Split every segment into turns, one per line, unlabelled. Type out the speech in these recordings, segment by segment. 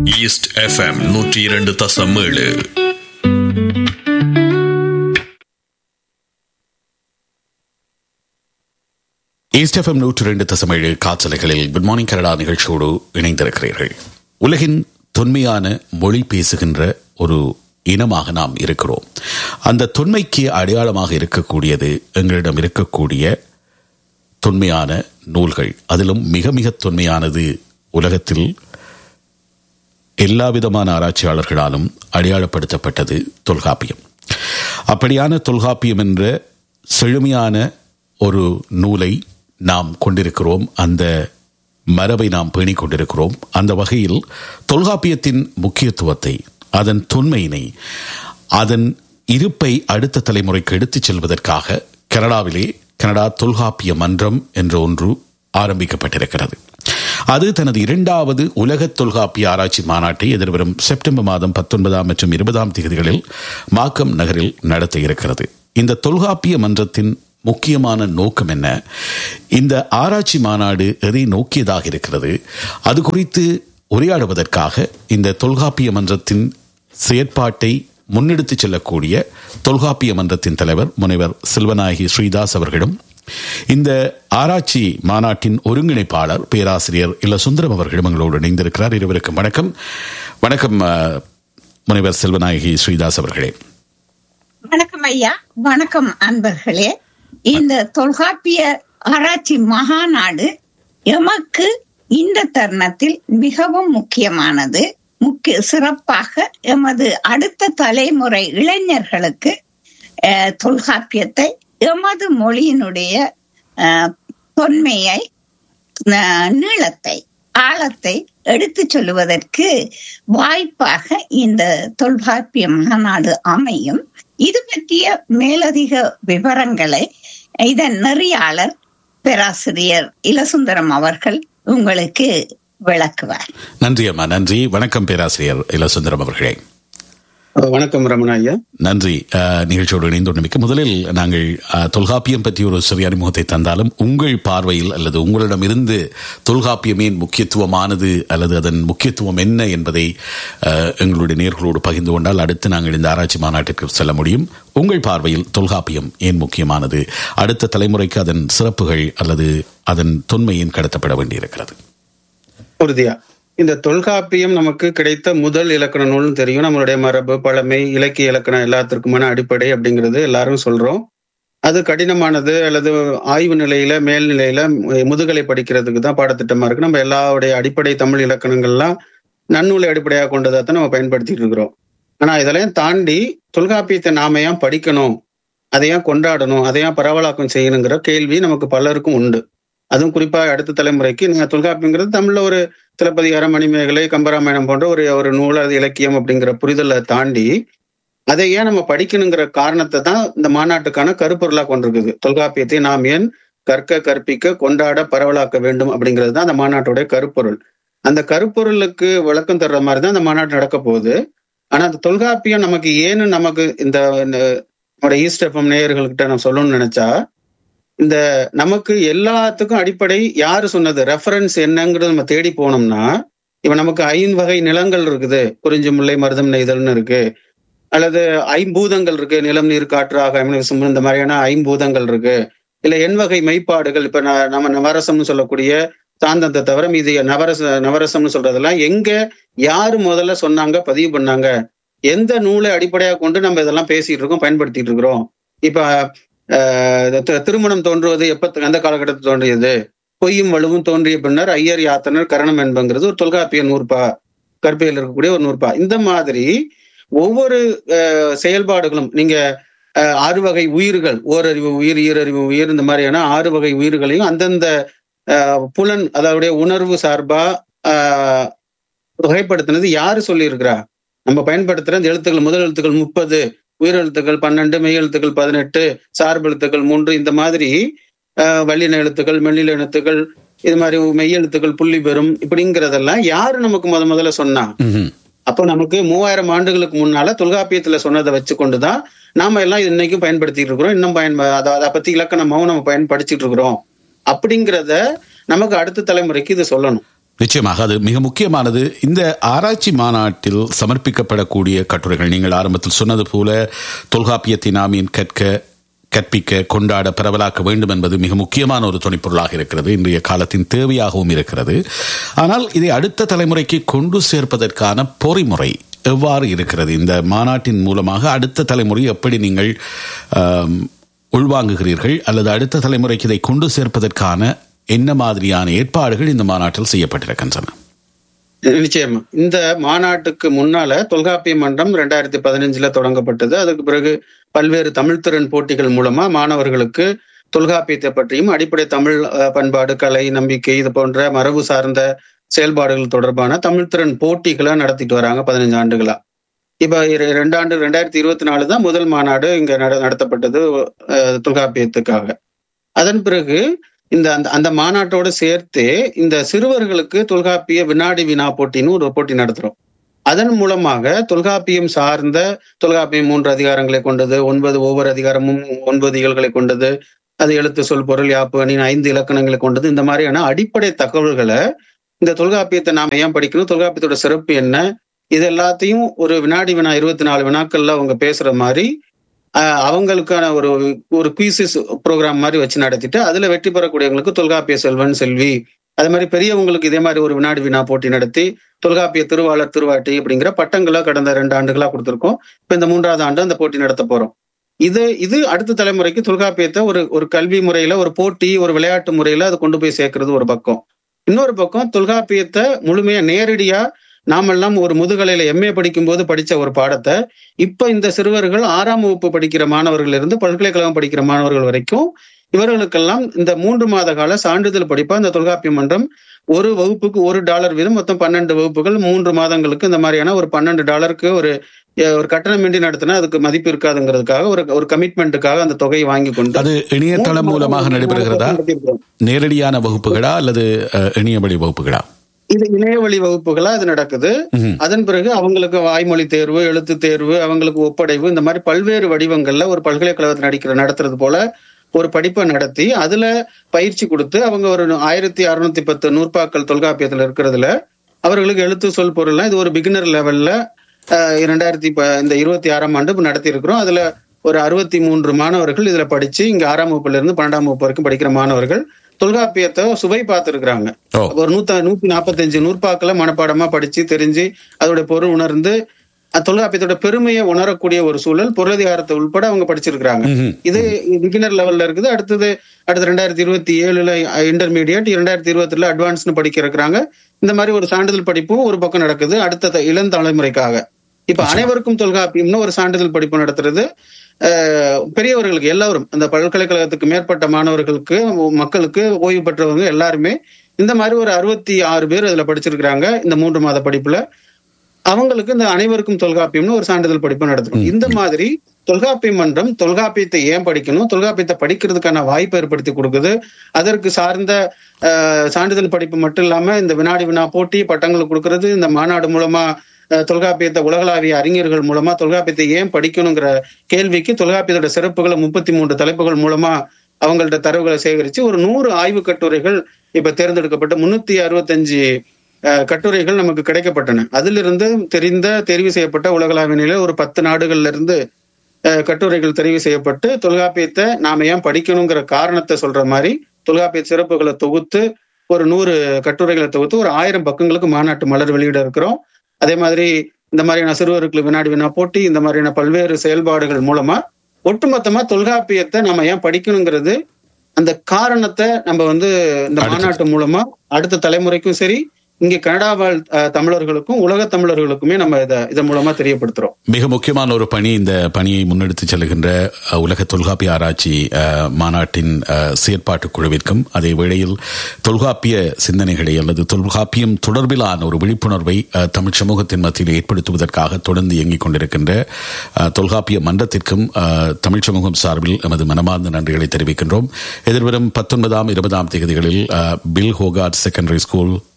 East FM நூற்றி இரண்டு தசம் ஏழு
ஈஸ்ட் எஃப்எம் நூற்று ரெண்டு தசமேழு காற்றலைகளில் குட் மார்னிங் கனடா நிகழ்ச்சியோடு இணைந்திருக்கிறீர்கள் உலகின் தொன்மையான மொழி பேசுகின்ற ஒரு இனமாக நாம் இருக்கிறோம் அந்த தொன்மைக்கு அடையாளமாக இருக்கக்கூடியது எங்களிடம் இருக்கக்கூடிய தொன்மையான நூல்கள் அதிலும் மிக மிக தொன்மையானது உலகத்தில் எல்லா விதமான ஆராய்ச்சியாளர்களாலும் அடையாளப்படுத்தப்பட்டது தொல்காப்பியம் அப்படியான தொல்காப்பியம் என்ற செழுமையான ஒரு நூலை நாம் கொண்டிருக்கிறோம் அந்த மரபை நாம் பேணிக் கொண்டிருக்கிறோம் அந்த வகையில் தொல்காப்பியத்தின் முக்கியத்துவத்தை அதன் தொன்மையினை அதன் இருப்பை அடுத்த தலைமுறைக்கு எடுத்துச் செல்வதற்காக கனடாவிலே கனடா தொல்காப்பிய மன்றம் என்ற ஒன்று ஆரம்பிக்கப்பட்டிருக்கிறது அது தனது இரண்டாவது உலக தொல்காப்பிய ஆராய்ச்சி மாநாட்டை எதிர்வரும் செப்டம்பர் மாதம் பத்தொன்பதாம் மற்றும் இருபதாம் தேதிகளில் மாக்கம் நகரில் நடத்த இருக்கிறது இந்த தொல்காப்பிய மன்றத்தின் முக்கியமான நோக்கம் என்ன இந்த ஆராய்ச்சி மாநாடு எதை நோக்கியதாக இருக்கிறது அது குறித்து உரையாடுவதற்காக இந்த தொல்காப்பிய மன்றத்தின் செயற்பாட்டை முன்னெடுத்துச் செல்லக்கூடிய தொல்காப்பிய மன்றத்தின் தலைவர் முனைவர் செல்வநாயகி ஸ்ரீதாஸ் அவர்களும் இந்த ஆராய்ச்சி மாநாட்டின் ஒருங்கிணைப்பாளர் பேராசிரியர் இல்ல சுந்தரம் அவர்களும் எங்களோடு இணைந்திருக்கிறார் இருவருக்கும் வணக்கம் வணக்கம் முனைவர் செல்வநாயகி ஸ்ரீதாஸ் அவர்களே
வணக்கம் ஐயா வணக்கம் அன்பர்களே இந்த தொல்காப்பிய ஆராய்ச்சி மகாநாடு எமக்கு இந்த தருணத்தில் மிகவும் முக்கியமானது முக்கிய சிறப்பாக எமது அடுத்த தலைமுறை இளைஞர்களுக்கு தொல்காப்பியத்தை எமது மொழியினுடைய தொன்மையை நீளத்தை ஆழத்தை எடுத்து சொல்லுவதற்கு வாய்ப்பாக இந்த தொல்காப்பிய மாநாடு அமையும் இது பற்றிய மேலதிக விவரங்களை இதன் நெறியாளர் பேராசிரியர் இலசுந்தரம் அவர்கள் உங்களுக்கு விளக்குவார்
நன்றி அம்மா நன்றி வணக்கம் பேராசிரியர் இலசுந்தரம் அவர்களே
வணக்கம் ரமணா ஐயா
நன்றி நிகழ்ச்சியோடு இணைந்துள்ளமைக்கு முதலில் நாங்கள் தொல்காப்பியம் பற்றி ஒரு சிறிய அறிமுகத்தை தந்தாலும் உங்கள் பார்வையில் அல்லது உங்களிடமிருந்து தொல்காப்பியமே முக்கியத்துவமானது அல்லது அதன் முக்கியத்துவம் என்ன என்பதை எங்களுடைய நேர்களோடு பகிர்ந்து கொண்டால் அடுத்து நாங்கள் இந்த ஆராய்ச்சி மாநாட்டிற்கு செல்ல முடியும் உங்கள் பார்வையில் தொல்காப்பியம் ஏன் முக்கியமானது அடுத்த தலைமுறைக்கு அதன் சிறப்புகள் அல்லது அதன் தொன்மையின் கடத்தப்பட வேண்டியிருக்கிறது
உறுதியா இந்த தொல்காப்பியம் நமக்கு கிடைத்த முதல் இலக்கண நூல்னு தெரியும் நம்மளுடைய மரபு பழமை இலக்கிய இலக்கணம் எல்லாத்திற்குமான அடிப்படை அப்படிங்கிறது எல்லாரும் சொல்றோம் அது கடினமானது அல்லது ஆய்வு நிலையில மேல்நிலையில முதுகலை படிக்கிறதுக்கு தான் பாடத்திட்டமா இருக்கு நம்ம எல்லாருடைய அடிப்படை தமிழ் இலக்கணங்கள்லாம் நன்னூலை அடிப்படையாக கொண்டதை தான் நம்ம பயன்படுத்திட்டு இருக்கிறோம் ஆனா இதெல்லாம் தாண்டி தொல்காப்பியத்தை நாம ஏன் படிக்கணும் அதை ஏன் கொண்டாடணும் அதை ஏன் பரவலாக்கம் செய்யணுங்கிற கேள்வி நமக்கு பலருக்கும் உண்டு அதுவும் குறிப்பா அடுத்த தலைமுறைக்கு தொல்காப்பியங்கிறது தமிழ்ல ஒரு சிலப்பதிகாரம் மணிமேகலை கம்பராமாயணம் போன்ற ஒரு ஒரு நூல் அது இலக்கியம் அப்படிங்கிற புரிதலை தாண்டி அதை ஏன் நம்ம படிக்கணுங்கிற காரணத்தை தான் இந்த மாநாட்டுக்கான கருப்பொருளா கொண்டிருக்குது தொல்காப்பியத்தை நாம் ஏன் கற்க கற்பிக்க கொண்டாட பரவலாக்க வேண்டும் அப்படிங்கிறது தான் அந்த மாநாட்டோடைய கருப்பொருள் அந்த கருப்பொருளுக்கு விளக்கம் தர்ற மாதிரி தான் அந்த மாநாட்டு நடக்க போகுது ஆனா அந்த தொல்காப்பியம் நமக்கு ஏன்னு நமக்கு இந்த நம்மளோட ஈஸ்ட் எஃப்எம் நேயர்கள்கிட்ட நான் சொல்லணும்னு நினைச்சா இந்த நமக்கு எல்லாத்துக்கும் அடிப்படை யாரு சொன்னது ரெஃபரன்ஸ் என்னங்கிறது நம்ம தேடி போனோம்னா இப்ப நமக்கு ஐந்து வகை நிலங்கள் இருக்குது குறிஞ்சி முல்லை மருதம் நெய்தல்னு இருக்கு அல்லது ஐம்பூதங்கள் இருக்கு நிலம் நீர் காற்று ஆகாயம் இந்த மாதிரியான ஐம்பூதங்கள் இருக்கு இல்ல எண் வகை மெய்ப்பாடுகள் இப்ப நம்ம நவரசம்னு சொல்லக்கூடிய சாந்தத்தை தவிர மீது நவரச நவரசம்னு சொல்றதெல்லாம் எங்க யாரு முதல்ல சொன்னாங்க பதிவு பண்ணாங்க எந்த நூலை அடிப்படையாக கொண்டு நம்ம இதெல்லாம் பேசிட்டு இருக்கோம் பயன்படுத்திட்டு இருக்கிறோம் இப்ப திருமணம் தோன்றுவது எப்ப எந்த காலகட்டத்தில் தோன்றியது பொய்யும் வலுவும் தோன்றிய பின்னர் ஐயர் யாத்தனர் கரணம் என்பங்கிறது ஒரு தொல்காப்பிய நூற்பா கற்பியல் இருக்கக்கூடிய ஒரு நூற்பா இந்த மாதிரி ஒவ்வொரு செயல்பாடுகளும் நீங்க ஆறு வகை உயிர்கள் ஓரறிவு உயிர் ஈரறிவு உயிர் இந்த மாதிரியான ஆறு வகை உயிர்களையும் அந்தந்த புலன் அதோடைய உணர்வு சார்பா வகைப்படுத்தினது யாரு சொல்லி இருக்கிறா நம்ம பயன்படுத்துற இந்த எழுத்துக்கள் முதல் எழுத்துக்கள் முப்பது உயிரெழுத்துக்கள் பன்னெண்டு மெய் எழுத்துக்கள் பதினெட்டு சார்பு எழுத்துக்கள் மூன்று இந்த மாதிரி வல்லின எழுத்துக்கள் மெல்லின எழுத்துக்கள் இது மாதிரி மெய் எழுத்துக்கள் புள்ளி பெறும் இப்படிங்கிறதெல்லாம் யாரு நமக்கு முத முதல்ல சொன்னா அப்போ நமக்கு மூவாயிரம் ஆண்டுகளுக்கு முன்னால தொல்காப்பியத்துல சொன்னதை வச்சு கொண்டுதான் நாம எல்லாம் இன்னைக்கும் பயன்படுத்திட்டு இருக்கிறோம் இன்னும் பயன் அதை பத்தி இலக்கணமாவும் நம்ம பயன்படுத்திட்டு இருக்கிறோம் அப்படிங்கிறத நமக்கு அடுத்த தலைமுறைக்கு இது சொல்லணும்
நிச்சயமாக அது மிக முக்கியமானது இந்த ஆராய்ச்சி மாநாட்டில் சமர்ப்பிக்கப்படக்கூடிய கட்டுரைகள் நீங்கள் ஆரம்பத்தில் சொன்னது போல தொல்காப்பியத்தை நாமின் கற்க கற்பிக்க கொண்டாட பரவலாக்க வேண்டும் என்பது மிக முக்கியமான ஒரு துணைப்பொருளாக இருக்கிறது இன்றைய காலத்தின் தேவையாகவும் இருக்கிறது ஆனால் இதை அடுத்த தலைமுறைக்கு கொண்டு சேர்ப்பதற்கான பொறிமுறை எவ்வாறு இருக்கிறது இந்த மாநாட்டின் மூலமாக அடுத்த தலைமுறை எப்படி நீங்கள் ஆம், உள்வாங்குகிறீர்கள் அல்லது அடுத்த தலைமுறைக்கு இதை கொண்டு சேர்ப்பதற்கான என்ன மாதிரியான ஏற்பாடுகள் இந்த மாநாட்டில் செய்யப்பட்டிருக்கின்றன
நிச்சயமா இந்த மாநாட்டுக்கு முன்னால தொல்காப்பிய மன்றம் ரெண்டாயிரத்தி பதினஞ்சுல தொடங்கப்பட்டது அதுக்கு பிறகு பல்வேறு தமிழ்த்திறன் போட்டிகள் மூலமா மாணவர்களுக்கு தொல்காப்பியத்தை பற்றியும் அடிப்படை தமிழ் அஹ், பண்பாடு கலை நம்பிக்கை இது போன்ற மரபு சார்ந்த செயல்பாடுகள் தொடர்பான தமிழ்த்திறன் போட்டிகளை நடத்திட்டு வராங்க பதினஞ்சு ஆண்டுகளா இப்ப இர- ரெண்டாண்டு ரெண்டாயிரத்தி இருபத்தி நாலு தான் முதல் மாநாடு இங்க நட- நடத்தப்பட்டது அஹ், தொல்காப்பியத்துக்காக அதன் பிறகு இந்த அந்த அந்த மாநாட்டோடு சேர்த்து இந்த சிறுவர்களுக்கு தொல்காப்பிய வினாடி வினா போட்டின்னு ஒரு போட்டி நடத்துறோம் அதன் மூலமாக தொல்காப்பியம் சார்ந்த தொல்காப்பியம் மூன்று அதிகாரங்களை கொண்டது ஒன்பது ஒவ்வொரு அதிகாரமும் ஒன்பது இயல்களை கொண்டது அது எழுத்து சொல் பொருள் யாப்பு அணின் ஐந்து இலக்கணங்களை கொண்டது இந்த மாதிரியான அடிப்படை தகவல்களை இந்த தொல்காப்பியத்தை நாம ஏன் படிக்கணும் தொல்காப்பியத்தோட சிறப்பு என்ன இது எல்லாத்தையும் ஒரு வினாடி வினா இருபத்தி நாலு வினாக்கள்ல அவங்க பேசுற மாதிரி ஆஹ் அவங்களுக்கான ஒரு ஒரு குயிசிஸ் ப்ரோக்ராம் மாதிரி வச்சு நடத்திட்டு அதுல வெற்றி பெறக்கூடியவங்களுக்கு தொல்காப்பிய செல்வன் செல்வி அது மாதிரி பெரியவங்களுக்கு இதே மாதிரி ஒரு வினாடி வினா போட்டி நடத்தி தொல்காப்பிய திருவாளர் திருவாட்டி அப்படிங்கிற பட்டங்களை கடந்த ரெண்டு ஆண்டுகளா கொடுத்திருக்கோம் இப்ப இந்த மூன்றாவது ஆண்டு அந்த போட்டி நடத்த போறோம் இது இது அடுத்த தலைமுறைக்கு தொல்காப்பியத்தை ஒரு ஒரு கல்வி முறையில ஒரு போட்டி ஒரு விளையாட்டு முறையில அதை கொண்டு போய் சேர்க்கறது ஒரு பக்கம் இன்னொரு பக்கம் தொல்காப்பியத்தை முழுமையா நேரடியா நாமெல்லாம் ஒரு முதுகலையில எம்ஏ படிக்கும்போது படிச்ச ஒரு பாடத்தை இப்ப இந்த சிறுவர்கள் ஆறாம் வகுப்பு படிக்கிற மாணவர்கள் இருந்து பல்கலைக்கழகம் படிக்கிற மாணவர்கள் வரைக்கும் இவர்களுக்கெல்லாம் இந்த மூன்று மாத கால சான்றிதழ் படிப்பா இந்த தொல்காப்பிய மன்றம் ஒரு வகுப்புக்கு ஒரு டாலர் வீதம் மொத்தம் பன்னெண்டு வகுப்புகள் மூன்று மாதங்களுக்கு இந்த மாதிரியான ஒரு பன்னெண்டு டாலருக்கு ஒரு அஹ், ஒரு கட்டணமின்றி நடத்தினா அதுக்கு மதிப்பு இருக்காதுங்கிறதுக்காக ஒரு ஒரு கமிட்மெண்ட்டுக்காக அந்த தொகையை வாங்கி கொண்டு
அது இணையதளம் மூலமாக நடைபெறுகிறதா
நடத்தியிருக்கிறோம்.
நேரடியான வகுப்புகளா அல்லது அஹ், இணையவழி வகுப்புகளா
இது இணையவழி வகுப்புகளா இது நடக்குது
ம்ஹும்.
அதன் பிறகு அவங்களுக்கு வாய்மொழி தேர்வு எழுத்து தேர்வு அவங்களுக்கு ஒப்படைவு இந்த மாதிரி பல்வேறு வடிவங்கள்ல ஒரு பல்கலைக்கழகத்தில் நடிக்கிற நடத்துறது போல ஒரு படிப்பை நடத்தி அதுல பயிற்சி கொடுத்து அவங்க ஒரு ஆயிரத்தி அறுநூத்தி பத்து நூற்பாக்கள் தொல்காப்பியத்துல இருக்கிறதுல அவர்களுக்கு எழுத்து சொல் பொருள்லாம் இது ஒரு பிகினர் லெவல்ல இரண்டாயிரத்தி இந்த இருபத்தி ஆறாம் ஆண்டு இப்ப நடத்தி இருக்கிறோம் அதுல ஒரு அறுபத்தி மூன்று மாணவர்கள் இதுல படிச்சு இங்க ஆறாம் வகுப்புல இருந்து பன்னெண்டாம் வகுப்பு வரைக்கும் படிக்கிற மாணவர்கள் தொல்காப்பியத்தை சுவை பார்த்திருக்கிறாங்க
ஓ
ஒரு நூத்த நூத்தி நாற்பத்தஞ்சு நூற்பாக்களை மனப்பாடமா படிச்சு தெரிஞ்சு அதோட பொருள் உணர்ந்து அஹ் தொல்காப்பியத்தோட பெருமையை உணரக்கூடிய ஒரு சூழல் பொருளாதாரத்தை உள்பட அவங்க படிச்சிருக்கிறாங்க
ம்ஹும்.
இது பிகினர் லெவல்ல இருக்குது அடுத்தது அடுத்து ரெண்டாயிரத்தி இருபத்தி ஏழுல இன்டர்மீடியட் இரண்டாயிரத்தி இருபத்தில அட்வான்ஸ்னு படிக்க இருக்கிறாங்க இந்த மாதிரி ஒரு சான்றிதழ் படிப்பும் ஒரு பக்கம் நடக்குது அடுத்த த- இளம் தலைமுறைக்காக இப்ப அனைவருக்கும் தொல்காப்பியம்னு ஒரு சான்றிதழ் படிப்பு நடத்துறது அஹ், பெரியவர்களுக்கு எல்லாரும் அந்த பல்கலைக்கழகத்துக்கு மேற்பட்ட மாணவர்களுக்கு மக்களுக்கு ஓய்வு பெற்றவங்க எல்லாருமே இந்த மாதிரி ஒரு அறுபத்தி ஆறு பேர் இதுல படிச்சிருக்கிறாங்க இந்த மூன்று மாத படிப்புல அவங்களுக்கு இந்த அனைவருக்கும் தொல்காப்பியம்னு ஒரு சான்றிதழ் படிப்பு நடத்தணும் இந்த மாதிரி தொல்காப்பிய மன்றம் தொல்காப்பியத்தை ஏன் படிக்கணும் தொல்காப்பியத்தை படிக்கிறதுக்கான வாய்ப்பை ஏற்படுத்தி கொடுக்குது அதற்கு சார்ந்த அஹ், சான்றிதழ் படிப்பு மட்டும் இல்லாம இந்த வினாடி வினா போட்டி பட்டங்கள் கொடுக்கறது இந்த மாநாடு மூலமா அஹ், தொல்காப்பியத்தை உலகளாவிய அறிஞர்கள் மூலமா தொல்காப்பியத்தை ஏன் படிக்கணுங்கிற கேள்விக்கு தொல்காப்பியத்தோட சிறப்புகளை முப்பத்தி மூன்று தலைப்புகள் மூலமா அவங்கள்ட்ட தரவுகளை சேகரிச்சு ஒரு நூறு ஆய்வு கட்டுரைகள் இப்ப தேர்ந்தெடுக்கப்பட்டு முன்னூத்தி அறுபத்தஞ்சு அஹ், கட்டுரைகள் நமக்கு கிடைக்கப்பட்டன அதிலிருந்து தெரிந்த தெரிவு செய்யப்பட்ட உலகளாவிய நிலையில ஒரு பத்து நாடுகள்ல இருந்து அஹ், கட்டுரைகள் தெரிவு செய்யப்பட்டு தொல்காப்பியத்தை நாம ஏன் படிக்கணுங்கிற காரணத்தை சொல்ற மாதிரி தொல்காப்பிய சிறப்புகளை தொகுத்து ஒரு நூறு கட்டுரைகளை தொகுத்து ஒரு ஆயிரம் பக்கங்களுக்கு மாநாட்டு மலர் வெளியிட இருக்கிறோம் அதே மாதிரி இந்த மாதிரியான சிறுவர்களுக்கு வினாடி வினா போட்டி இந்த மாதிரியான பல்வேறு செயல்பாடுகள் மூலமா ஒட்டுமொத்தமா தொல்காப்பியத்தை நம்ம ஏன் படிக்கணுங்கிறது அந்த காரணத்தை நம்ம வந்து இந்த
அடுத்தது.
மாநாட்டு மூலமா அடுத்த தலைமுறைக்கும் சரி இங்க கனடா வாழ் அஹ், தமிழர்களுக்கும் உலக தமிழர்களுக்குமே நம்ம இதை இதன் மூலமா தெரியப்படுத்துறோம்
மிக முக்கியமான ஒரு பணி இந்த பணியை முன்னெடுத்து செல்கின்ற அஹ், உலக தொல்காப்பிய ஆராய்ச்சி அஹ், மாநாட்டின் அஹ், செயற்பாட்டுக் குழுவிற்கும் அதே வேளையில் தொல்காப்பிய சிந்தனைகளை அல்லது தொல்காப்பியம் தொடர்பிலான ஒரு விழிப்புணர்வை அஹ், தமிழ் சமூகத்தின் மத்தியில் ஏற்படுத்துவதற்காக தொடர்ந்து இயங்கிக் கொண்டிருக்கின்ற அஹ், தொல்காப்பிய மன்றத்திற்கும் அஹ், தமிழ் சமூகம் சார்பில் எமது மனமார்ந்த நன்றிகளை தெரிவிக்கின்றோம் எதிர்வரும் பத்தொன்பதாம் இருபதாம் தேதிகளில் அஹ், பில் ஹோகார்ட் செகண்டரி ஸ்கூல்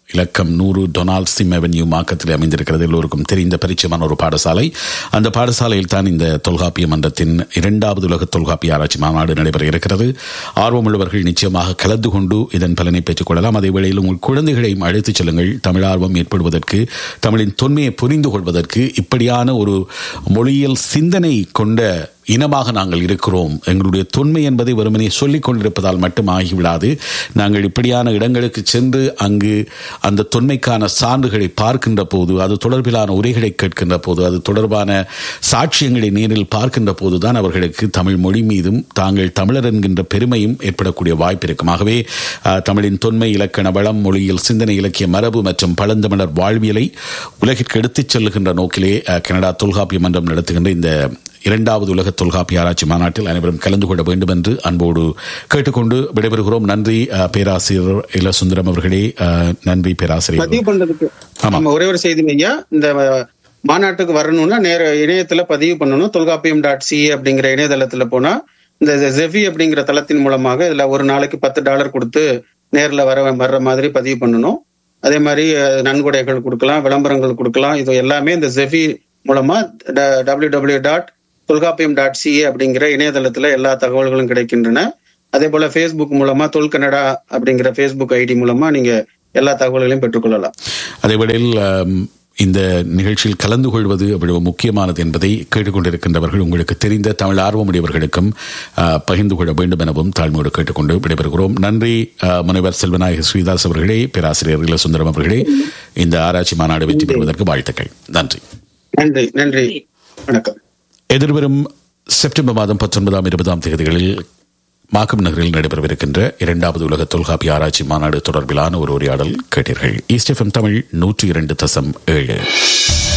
இலக்கம் நூறு டொனால்ட் சிம் அவென்யூ மாக்கத்தில் அமைந்திருக்கிறது எல்லோருக்கும் தெரிந்த பரிச்சயமான ஒரு பாடசாலை அந்த பாடசாலையில் தான் இந்த தொல்காப்பிய மன்றத்தின் இரண்டாவது உலக தொல்காப்பிய ஆராய்ச்சி மாநாடு நடைபெற இருக்கிறது ஆர்வமுள்ளவர்கள் நிச்சயமாக கலந்து கொண்டு இதன் பலனை பெற்றுக் கொள்ளலாம் அதே வேளையில் உங்கள் குழந்தைகளையும் அழைத்துச் செல்லுங்கள் தமிழ் ஆர்வம் ஏற்படுவதற்கு தமிழின் தொன்மையை புரிந்து கொள்வதற்கு இப்படியான ஒரு மொழியியல் சிந்தனை கொண்ட இனமாக நாங்கள் இருக்கிறோம் எங்களுடைய தொன்மை என்பதை வெறுமனே சொல்லிக் கொண்டிருப்பதால் மட்டும் ஆகிவிடாது நாங்கள் இப்படியான இடங்களுக்கு சென்று அங்கு அந்த தொன்மைக்கான சான்றுகளை பார்க்கின்ற போது அது தொடர்பிலான உரைகளை கேட்கின்ற போது அது தொடர்பான சாட்சியங்களை நேரில் பார்க்கின்ற போதுதான் அவர்களுக்கு தமிழ் மொழி மீதும் தாங்கள் தமிழர் என்கின்ற பெருமையும் ஏற்படக்கூடிய வாய்ப்பு இருக்கும் ஆகவே அஹ், தமிழின் தொன்மை இலக்கண வளம் மொழியில் சிந்தனை இலக்கிய மரபு மற்றும் பழந்தமிழர் வாழ்வியலை உலகிற்கு எடுத்துச் செல்லுகின்ற நோக்கிலே அஹ், கனடா தொல்காப்பிய மன்றம் நடத்துகின்ற இந்த இரண்டாவது உலக தொல்காப்பிய ஆராய்ச்சி மாநாட்டில் அனைவரும் கலந்து கொள்ள வேண்டும் என்று அன்போடு கேட்டுக்கொண்டு விடைபெறுகிறோம் நன்றி அஹ், பேராசிரியர் இளசுந்தரம் அவர்களே அஹ், நன்றி பேராசிரியர்
பதிவு பண்றதுக்கு
ஆமா.
நம்ம ஒரே ஒரு செய்தி ஐயா இந்த அஹ், மாநாட்டுக்கு வரணும்னா நேர இணையத்துல பதிவு பண்ணணும் தொல்காப்பியம் டாட் சி அப்படிங்கிற இணையதளத்துல போனா இந்த ஜெஃபி அப்படிங்கிற தளத்தின் மூலமாக இதுல ஒரு நாளைக்கு பத்து டாலர் கொடுத்து நேர்ல வர வர்ற மாதிரி பதிவு பண்ணணும் அதே மாதிரி அஹ், நன்கொடைகள் கொடுக்கலாம் விளம்பரங்கள் கொடுக்கலாம் இது எல்லாமே இந்த ஜெஃபி மூலமா W W dot Tholkappiyam dot CA அப்படிங்கிற இணையதளத்துல எல்லா தகவல்களும் கிடைக்கின்றன அதே போல ஃபேஸ்புக் மூலமா தொல்கனடா அப்படிங்கிற ஃபேஸ்புக் ஐடி மூலமா நீங்க எல்லா தகவல்களையும் பெற்றுக்கொள்ளலாம்
அதே வேளையில் அம், இந்த நிகழ்ச்சியில் கலந்து கொள்வது அவ்வளவு முக்கியமானது என்பதை கேட்டுக்கொண்டிருக்கின்றவர்கள் உங்களுக்கு தெரிந்த தமிழ் ஆர்வமுடையவர்களுக்கும் அஹ், பகிர்ந்து கொள்ள வேண்டும் எனவும் தாழ்மையோடு கேட்டுக்கொண்டு விடைபெறுகிறோம் நன்றி அஹ், முனைவர் செல்வநாயக ஸ்ரீதாஸ் அவர்களே பேராசிரியர் இளசுந்தரம் அவர்களே இந்த ஆராய்ச்சி மாநாடு வெற்றி பெறுவதற்கு வாழ்த்துக்கள் நன்றி
நன்றி நன்றி வணக்கம்
எதிர்வரும் செப்டம்பர் மாதம் பத்தொன்பதாம் இருபதாம் தேதிகளில் மாக்கம் நகரில் நடைபெறவிருக்கின்ற இரண்டாவது உலக தொல்காப்பிய ஆராய்ச்சி மாநாடு தொடர்பிலான ஒரு உரையாடல் கேட்டீர்கள் ஈஸ்ட் எஃப்எம் தமிழ் நூற்றி இரண்டு தசம் ஏழு